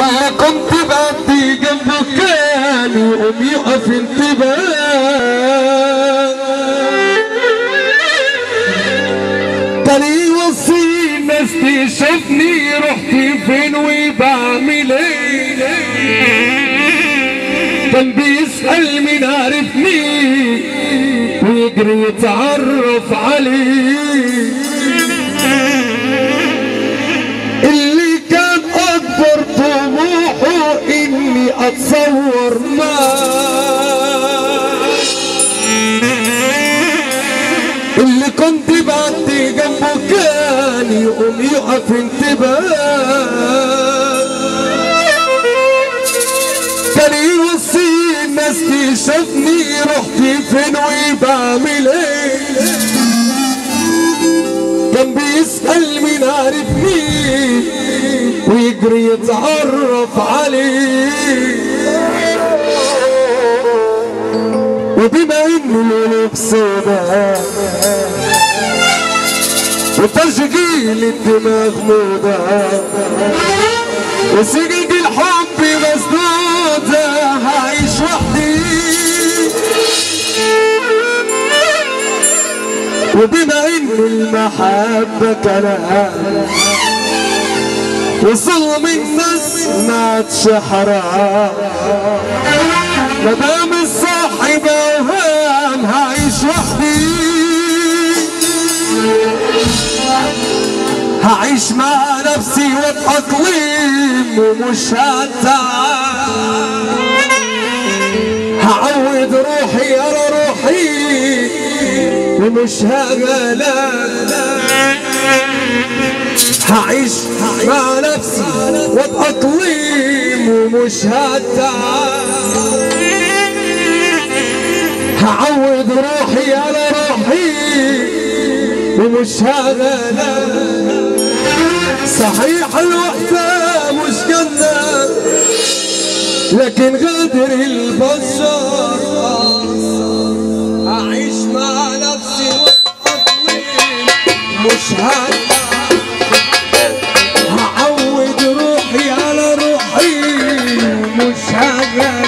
اللي كنت بعدي جنبه كان يقوم يقف انتباه كان يوصي الناس تشوفني رحت فين وبعمل ايه كان بيسأل مين عرفني ويجري يتعرف عليه اللي كان اكبر طموحه اني اتصور معاه اللي كنت بعدي جنبه كان يقوم يقف انتباه كان يوصي الناس تشوفني رحت فين وبعمل ايه كان بيسأل مين عارفني ويجري يتعرف عليه وبما انه القلوب سوداء وتشغيل الدماغ موضة وسجن الحب مسدودة هعيش وحدي وبما ان المحبة كلام وظلم الناس ما عادش حرام ما دام الصاحب اوهام هعيش وحدي هعيش مع نفسي واتأقلم ومش هتعب هعود روحي على روحي ومش هغلب هعيش مع نفسي واتأقلم ومش هتعب هعود روحي على روحي ومش هغلب صحيح الوحدة مش جنة لكن غدر البشر أعيش مع نفسي وأطويل مش هتعب هعود روحي على روحي مش هغلب